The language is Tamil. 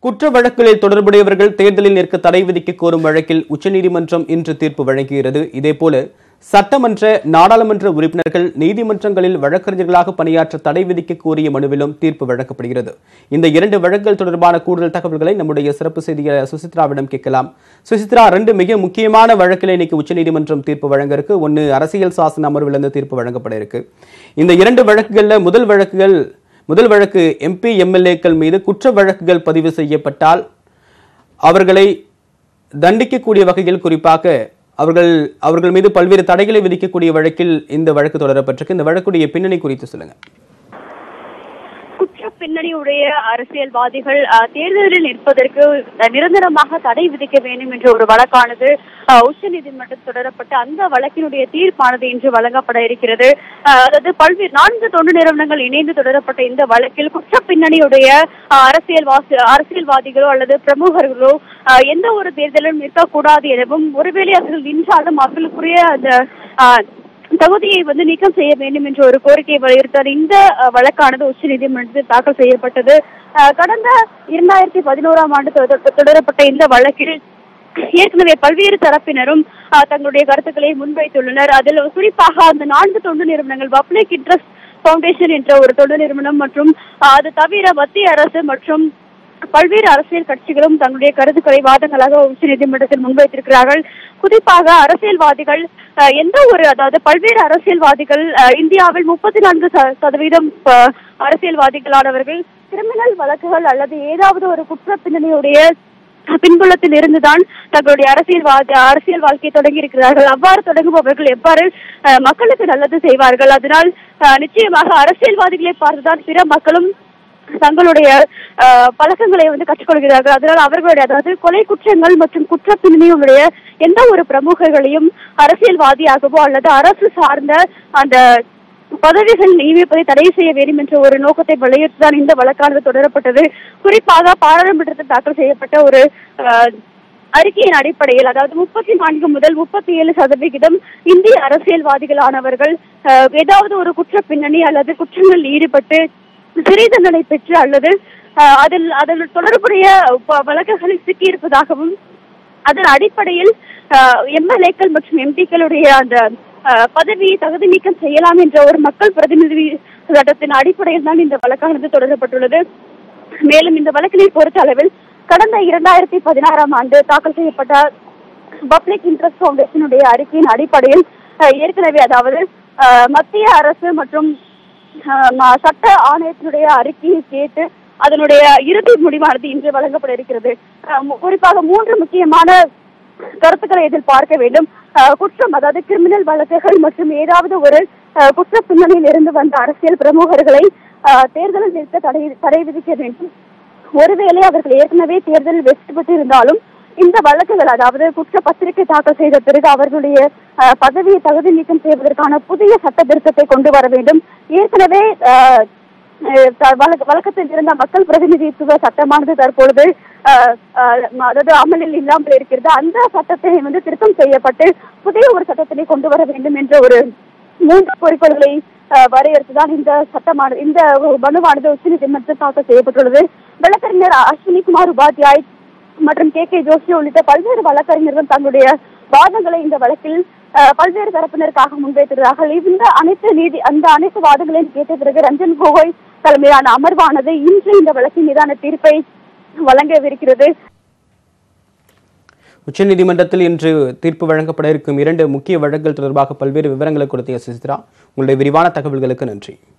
குற்ற வழக்குகளில் தொடர்புடையவர்கள் தேர்தலில் நிற்க தடை விதிக்க கோரும் வழக்கில் உச்சநீதிமன்றம் இன்று தீர்ப்பு வழங்கியுள்ளது இதேபோல சட்டமன்ற நாடாளுமன்ற உறுப்பினர்கள் நீதிமன்றங்களில் வழக்கறிஞர்களாக பணியாற்ற தடை விதிக்க கோரிய மனுவிலும் தீர்ப்பு வழங்கப்படுகிறது இந்த இரண்டு வழக்குகள் தொடர்பான கூடுதல் தகவல்களை நம்முடைய சிறப்பு செய்தியாளர் சுசித்ராவிடம் கேட்கலாம் சுசித்ரா ரெண்டு மிக முக்கியமான வழக்கில் இன்னைக்கு உச்சநீதிமன்றம் தீர்ப்பு வழங்க இருக்கு ஒன்னு அரசியல் சாசன அமர்வில் இருந்து தீர்ப்பு வழங்கப்பட இருக்கு இந்த இரண்டு வழக்குகள்ல முதல் வழக்குகள் முதல் வழக்கு எம்பி எம்எல்ஏக்கள் மீது குற்ற வழக்குகள் பதிவு செய்யப்பட்டால் அவர்களை தண்டிக்கக்கூடிய வகையில் குறிப்பாக அவர்கள் அவர்கள் மீது பல்வேறு தடைகளை விதிக்கக்கூடிய வழக்கில் இந்த வழக்கு தொடரப்பட்டிருக்கு இந்த வழக்குடைய பின்னணி குறித்து சொல்லுங்க குற்ற பின்னணியுடைய அரசியல்வாதிகள் அஹ், தேர்தலில் நிற்பதற்கு அஹ், நிரந்தரமாக தடை விதிக்க வேண்டும் என்ற ஒரு வழக்கானது உச்ச நீதிமன்றத்தில் தொடரப்பட்ட அந்த வழக்கினுடைய தீர்ப்பானது இன்று வழங்கப்பட இருக்கிறது அஹ், அதாவது பல்வேறு நான்கு தொண்டு நிறுவனங்கள் இணைந்து தொடரப்பட்ட இந்த வழக்கில் குற்ற பின்னணியுடைய அஹ், அரசியல்வாசி அரசியல்வாதிகளோ அல்லது பிரமுகர்களோ அஹ், எந்த ஒரு தேர்தலும் நிற்கக்கூடாது எனவும் ஒருவேளை அவர்கள் நின்றாலும் அவர்களுக்குரிய அந்த அஹ், தகுதியை வந்து நீக்கம் செய்ய வேண்டும் என்ற ஒரு கோரிக்கையை வலியுறுத்தார் இந்த அஹ், வழக்கானது உச்ச நீதிமன்றத்தில் தாக்கல் செய்யப்பட்டது அஹ், கடந்த இரண்டாயிரத்தி பதினோராம் ஆண்டு தொட- தொடரப்பட்ட இந்த வழக்கில் ஏற்கனவே பல்வேறு தரப்பினரும் அஹ், தங்களுடைய கருத்துக்களை முன்வைத்துள்ளனர் அதில் குறிப்பாக அந்த நான்கு தொண்டு நிறுவனங்கள் பப்ளிக் இன்ட்ரெஸ்ட் ஃபவுண்டேஷன் என்ற ஒரு தொண்டு நிறுவனம் மற்றும் அஹ், அது தவிர மத்திய அரசு மற்றும் பல்வேறு அரசியல் கட்சிகளும் தங்களுடைய கருத்துக்களை வாதங்களாக உச்ச நீதிமன்றத்தில் முன்வைத்திருக்கிறார்கள் குறிப்பாக அரசியல்வாதிகள் அஹ், எந்த ஒரு அதாவது பல்வேறு அரசியல்வாதிகள் அஹ், இந்தியாவில் முப்பத்தி நான்கு ச- சதவீதம் அஹ், அரசியல்வாதிகளானவர்கள் கிரிமினல் வழக்குகள் அல்லது ஏதாவது ஒரு குற்ற பின்னணியுடைய பின்புலத்தில் இருந்துதான் தங்களுடைய அரசியல் வா- அரசியல் வாழ்க்கையை தொடங்கி இருக்கிறார்கள் அவ்வாறு தொடங்குபவர்கள் எவ்வாறு அஹ், மக்களுக்கு நல்லது செய்வார்கள் அதனால் அஹ், நிச்சயமாக அரசியல்வாதிகளை பார்த்துதான் பிற மக்களும் தங்களுடைய அஹ், பழக்கங்களை வந்து கற்றுக்கொள்கிறார்கள் அதனால் அவர்களுடைய அதாவது கொலை குற்றங்கள் மற்றும் குற்ற பின்னணியுடைய எந்த ஒரு பிரமுகர்களையும் அரசியல்வாதியாகவோ அல்லது அரசு சார்ந்த அந்த பதவிகள் நியமிப்பதை தடை செய்ய வேண்டும் என்ற ஒரு நோக்கத்தை வலியுறுத்திதான் இந்த வழக்கானது தொடரப்பட்டது குறிப்பாக பாராளுமன்றத்தில் தாக்கல் செய்யப்பட்ட ஒரு அஹ், அறிக்கையின் அடிப்படையில் அதாவது முப்பத்தி நான்கு முதல் முப்பத்தி ஏழு சதவிகிதம் இந்திய அரசியல்வாதிகளானவர்கள் அஹ், ஏதாவது ஒரு குற்ற பின்னணி அல்லது குற்றங்களில் ஈடுபட்டு சிறை தண்டனை பெற்று அல்லது அஹ், அதில் அதில் தொடர்புடைய ப- வழக்குகளில் சிக்கியிருப்பதாகவும் அதன் அடிப்படையில் எம்எல்ஏக்கள் மற்றும் எம்பிக்களுடைய அந்த அஹ், பதவியை தகுதி நீக்கம் செய்யலாம் என்ற ஒரு மக்கள் பிரதிநிதி சட்டத்தின் அடிப்படையில் தான் இந்த வழக்கானது தொடரப்பட்டுள்ளது மேலும் இந்த வழக்கினை பொறுத்த அளவில் கடந்த இரண்டாயிரத்தி பதினாறாம் ஆண்டு தாக்கல் செய்யப்பட்ட பப்ளிக் இன்ட்ரெஸ்ட் ஃபவுண்டேஷனுடைய அறிக்கையின் அடிப்படையில் அஹ், ஏற்கனவே அதாவது அஹ், மத்திய அரசு மற்றும் அஹ், ம- சட்ட ஆணையத்தினுடைய அறிக்கையை கேட்டு அதனுடைய இறுதி முடிவானது இன்று வழங்கப்பட இருக்கிறது அஹ், மு- குறிப்பாக மூன்று முக்கியமான கருத்துக்களை இதில் பார்க்க வேண்டும் அஹ், குற்றம் அதாவது கிரிமினல் வழக்குகள் மற்றும் ஏதாவது ஒரு அஹ், குற்ற பின்னணியில் இருந்து வந்த அரசியல் பிரமுகர்களை அஹ், தேர்தலில் நிற்க தடை தடை விதிக்க வேண்டும் ஒருவேளை அவர்கள் ஏற்கனவே தேர்தலில் வெற்றி பெற்றிருந்தாலும் இந்த வழக்குகள் அதாவது குற்ற பத்திரிகை தாக்கல் செய்த பிறகு அவர்களுடைய அஹ், பதவியை தகுதி நீக்கம் செய்வதற்கான புதிய சட்ட திருத்தத்தை கொண்டு வர வேண்டும் ஏற்கனவே அஹ், அஹ், த- வழக்க- வழக்கத்தில் இருந்த மக்கள் பிரதிநிதித்துவ சட்டமானது தற்பொழுது அஹ், அஹ், ம- அதாவது அமலில் இல்லாமல் இருக்கிறது அந்த சட்டத்தை வந்து திருத்தம் செய்யப்பட்டு புதிய ஒரு சட்டத்தினை கொண்டு வர வேண்டும் என்ற ஒரு மூன்று குறிக்கோள்களை அஹ், வரையறுத்துதான் இந்த சட்டமானது இந்த மனுவானது உச்சநீதிமன்றத்தில் தாக்கல் செய்யப்பட்டுள்ளது வழக்கறிஞர் அஸ்வினி குமார் உபாத்யாய் மற்றும் கே கே ஜோஷி உள்ளிட்ட பல்வேறு வழக்கறிஞர்கள் தங்களுடைய வாதங்களை இந்த வழக்கில் அஹ், பல்வேறு தரப்பினருக்காக முன்வைத்திருக்கிறார்கள் இந்த அனைத்து நீதி அந்த அனைத்து வாதங்களையும் கேட்ட பிறகு ரஞ்சன் கோகோய் தலைமையிலான அமர்வானது இன்று இந்த வழக்கின் மீதான தீர்ப்பை வழங்கவிருக்கிறது உச்சநீதிமன்றத்தில் இன்று தீர்ப்பு வழங்கப்பட இருக்கும் இரண்டு முக்கிய வழக்குகள் தொடர்பாக பல்வேறு விவரங்களை கொடுத்த சுசித்ரா உங்களுடைய விரிவான தகவல்களுக்கு நன்றி